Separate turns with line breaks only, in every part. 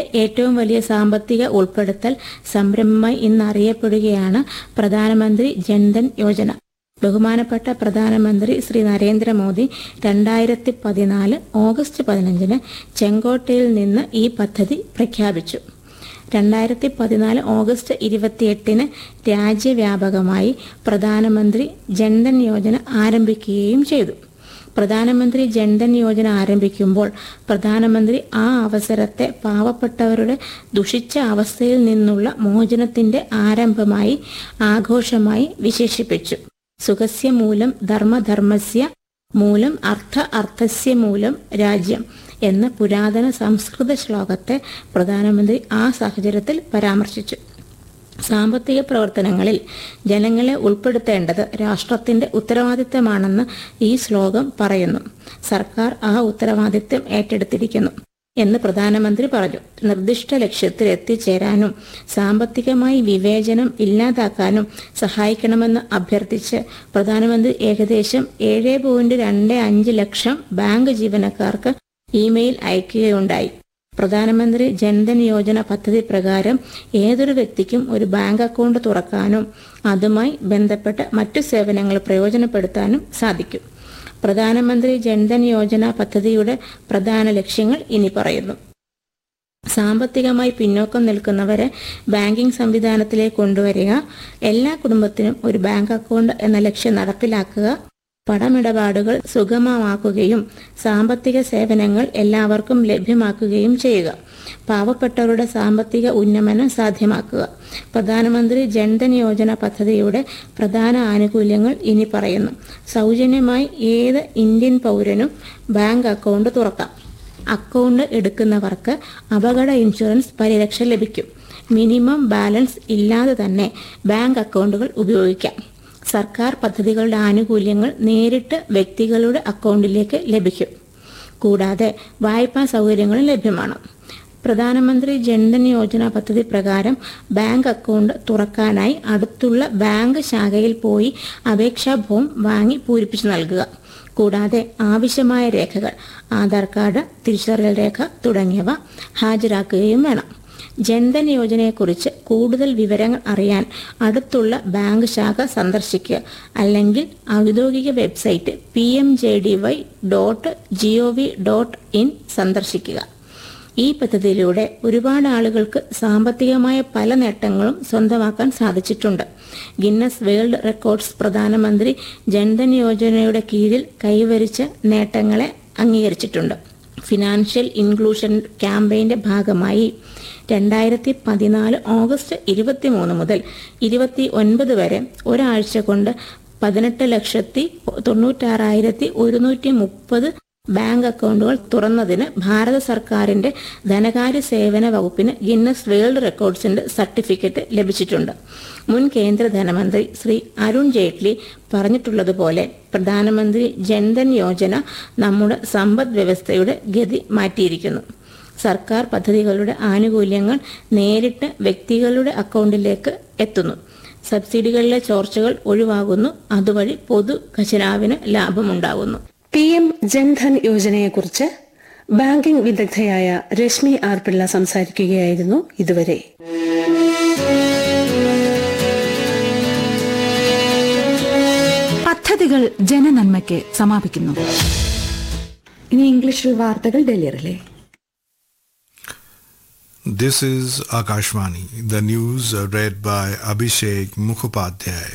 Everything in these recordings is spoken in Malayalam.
ഏറ്റവും വലിയ സാമ്പത്തിക ഉൾപ്പെടുത്തൽ സംരംഭമായി ഇന്നറിയപ്പെടുകയാണ് പ്രധാനമന്ത്രി ജൻധൻ യോജന ബഹുമാനപ്പെട്ട പ്രധാനമന്ത്രി ശ്രീ നരേന്ദ്രമോദി രണ്ടായിരത്തി പതിനാല് ഓഗസ്റ്റ് പതിനഞ്ചിന് ചെങ്കോട്ടയിൽ നിന്ന് ഈ പദ്ധതി പ്രഖ്യാപിച്ചു രണ്ടായിരത്തി പതിനാല് ഓഗസ്റ്റ് ഇരുപത്തിയെട്ടിന് രാജ്യവ്യാപകമായി പ്രധാനമന്ത്രി ജൻധൻ യോജന ആരംഭിക്കുകയും ചെയ്തു പ്രധാനമന്ത്രി ജൻധൻ യോജന ആരംഭിക്കുമ്പോൾ പ്രധാനമന്ത്രി ആ അവസരത്തെ പാവപ്പെട്ടവരുടെ ദുഷിച്ച അവസ്ഥയിൽ നിന്നുള്ള മോചനത്തിന്റെ ആരംഭമായി ആഘോഷമായി വിശേഷിപ്പിച്ചു സുഖസ്യ മൂലം ധർമ്മധർമ്മസ്യ മൂലം അർത്ഥ അർത്ഥസ്യ മൂലം രാജ്യം എന്ന പുരാതന സംസ്കൃത ശ്ലോകത്തെ പ്രധാനമന്ത്രി ആ സാഹചര്യത്തിൽ പരാമർശിച്ചു സാമ്പത്തിക പ്രവർത്തനങ്ങളിൽ ജനങ്ങളെ ഉൾപ്പെടുത്തേണ്ടത് രാഷ്ട്രത്തിന്റെ ഉത്തരവാദിത്തമാണെന്ന് ഈ ശ്ലോകം പറയുന്നു സർക്കാർ ആ ഉത്തരവാദിത്തം ഏറ്റെടുത്തിരിക്കുന്നു എന്ന് പ്രധാനമന്ത്രി പറഞ്ഞു നിർദ്ദിഷ്ട ലക്ഷ്യത്തിൽ എത്തിച്ചേരാനും സാമ്പത്തികമായി വിവേചനം ഇല്ലാതാക്കാനും സഹായിക്കണമെന്ന് അഭ്യർത്ഥിച്ച് പ്രധാനമന്ത്രി ഏകദേശം ഏഴ് പോയിന്റ് രണ്ട് അഞ്ച് ലക്ഷം ബാങ്ക് ജീവനക്കാർക്ക് ഇമെയിൽ അയക്കുകയുണ്ടായി പ്രധാനമന്ത്രി ജൻധൻ യോജന പദ്ധതി പ്രകാരം ഏതൊരു വ്യക്തിക്കും ഒരു ബാങ്ക് അക്കൗണ്ട് തുറക്കാനും അതുമായി ബന്ധപ്പെട്ട മറ്റു സേവനങ്ങൾ പ്രയോജനപ്പെടുത്താനും സാധിക്കും പ്രധാനമന്ത്രി ജൻധൻ യോജന പദ്ധതിയുടെ പ്രധാന ലക്ഷ്യങ്ങൾ ഇനി പറയുന്നു സാമ്പത്തികമായി പിന്നോക്കം നിൽക്കുന്നവരെ ബാങ്കിംഗ് സംവിധാനത്തിലേക്ക് കൊണ്ടുവരിക എല്ലാ കുടുംബത്തിനും ഒരു ബാങ്ക് അക്കൗണ്ട് എന്ന ലക്ഷ്യം നടപ്പിലാക്കുക പണമിടപാടുകൾ സുഗമമാക്കുകയും സാമ്പത്തിക സേവനങ്ങൾ എല്ലാവർക്കും ലഭ്യമാക്കുകയും ചെയ്യുക പാവപ്പെട്ടവരുടെ സാമ്പത്തിക ഉന്നമനം സാധ്യമാക്കുക പ്രധാനമന്ത്രി ജൻധൻ യോജന പദ്ധതിയുടെ പ്രധാന ആനുകൂല്യങ്ങൾ ഇനി പറയുന്നു സൗജന്യമായി ഏത് ഇന്ത്യൻ പൗരനും ബാങ്ക് അക്കൗണ്ട് തുറക്കാം അക്കൗണ്ട് എടുക്കുന്നവർക്ക് അപകട ഇൻഷുറൻസ് പരിരക്ഷ ലഭിക്കും മിനിമം ബാലൻസ് ഇല്ലാതെ തന്നെ ബാങ്ക് അക്കൗണ്ടുകൾ ഉപയോഗിക്കാം സർക്കാർ പദ്ധതികളുടെ ആനുകൂല്യങ്ങൾ നേരിട്ട് വ്യക്തികളുടെ അക്കൗണ്ടിലേക്ക് ലഭിക്കും കൂടാതെ വായ്പാ സൗകര്യങ്ങളും ലഭ്യമാണ് പ്രധാനമന്ത്രി ജൻധൻ യോജന പദ്ധതി പ്രകാരം ബാങ്ക് അക്കൗണ്ട് തുറക്കാനായി അടുത്തുള്ള ബാങ്ക് ശാഖയിൽ പോയി അപേക്ഷാ ഫോം വാങ്ങി പൂരിപ്പിച്ചു നൽകുക കൂടാതെ ആവശ്യമായ രേഖകൾ ആധാർ കാർഡ് തിരിച്ചറിയൽ രേഖ തുടങ്ങിയവ ഹാജരാക്കുകയും വേണം ജൻധൻ യോജനയെക്കുറിച്ച് കൂടുതൽ വിവരങ്ങൾ അറിയാൻ അടുത്തുള്ള ബാങ്ക് ശാഖ സന്ദർശിക്കുക അല്ലെങ്കിൽ ഔദ്യോഗിക website P M J D Y dot G O V dot in സന്ദർശിക്കുക ഈ പദ്ധതിയിലൂടെ ഒരുപാട് ആളുകൾക്ക് സാമ്പത്തികമായ പല നേട്ടങ്ങളും സ്വന്തമാക്കാൻ സാധിച്ചിട്ടുണ്ട് ഗിന്നസ് വേൾഡ് റെക്കോർഡ്സ് പ്രധാനമന്ത്രി ജൻധൻ യോജനയുടെ കീഴിൽ കൈവരിച്ച നേട്ടങ്ങളെ അംഗീകരിച്ചിട്ടുണ്ട് ഫിനാൻഷ്യൽ ഇൻക്ലൂഷൻ ക്യാമ്പയിന്റെ ഭാഗമായി രണ്ടായിരത്തി പതിനാല് ഓഗസ്റ്റ് ഇരുപത്തിമൂന്ന് മുതൽ ഇരുപത്തി ഒൻപത് വരെ ഒരാഴ്ച കൊണ്ട് പതിനെട്ട് ലക്ഷത്തി തൊണ്ണൂറ്റാറായിരത്തി ഒരുന്നൂറ്റി മുപ്പത് ബാങ്ക് അക്കൗണ്ടുകൾ തുറന്നതിന് ഭാരത സർക്കാരിന്റെ ധനകാര്യ സേവന വകുപ്പിന് ഗിന്നസ് വേൾഡ് റെക്കോർഡ്സിന്റെ സർട്ടിഫിക്കറ്റ് ലഭിച്ചിട്ടുണ്ട് മുൻ കേന്ദ്ര ധനമന്ത്രി ശ്രീ അരുൺ ജെയ്റ്റ്ലി പറഞ്ഞിട്ടുള്ളതുപോലെ പ്രധാനമന്ത്രി ജൻധൻ യോജന നമ്മുടെ സമ്പദ് വ്യവസ്ഥയുടെ ഗതി മാറ്റിയിരിക്കുന്നു സർക്കാർ പദ്ധതികളുടെ ആനുകൂല്യങ്ങൾ നേരിട്ട് വ്യക്തികളുടെ അക്കൗണ്ടിലേക്ക് എത്തുന്നു സബ്സിഡികളിലെ ചോർച്ചകൾ ഒഴിവാകുന്നു അതുവഴി പൊതു ഖജനാവിന് ലാഭമുണ്ടാകുന്നു
പി എം ജൻധൻ യോജനയെക്കുറിച്ച് ബാങ്കിംഗ് വിദഗ്ധയായ രശ്മി ആർ പിള്ള സംസാരിക്കുകയായിരുന്നു ഇതുവരെ
പദ്ധതികൾ ജനനന്മയ്ക്ക് സമാപിക്കുന്നു
ഇനി ഇംഗ്ലീഷിൽ വാർത്തകൾ ഡൽഹിയിലെ
This is Akashvani. The news uh, read by Abhishek Mukhopadhyay.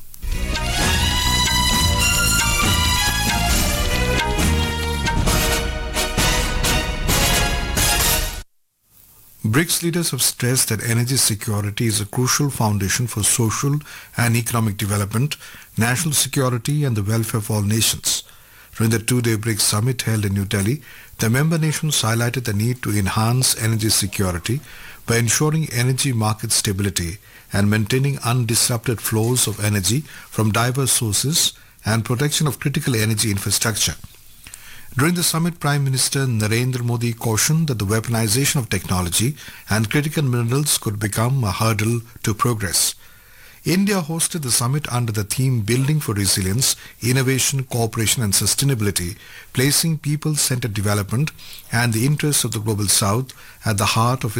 BRICS leaders have stressed that energy security is a crucial foundation for social and economic development, national security and the welfare of all nations. During the two-day BRICS summit held in New Delhi, the member nations highlighted the need to enhance energy security by ensuring energy market stability and maintaining undisrupted flows of energy from diverse sources and protection of critical energy infrastructure. During the summit, Prime Minister Narendra Modi cautioned that the weaponization of technology and critical minerals could become a hurdle to progress. India hosted the summit under the theme Building for Resilience, Innovation, Cooperation and Sustainability, placing people-centered development and the interests of the Global South at the heart of its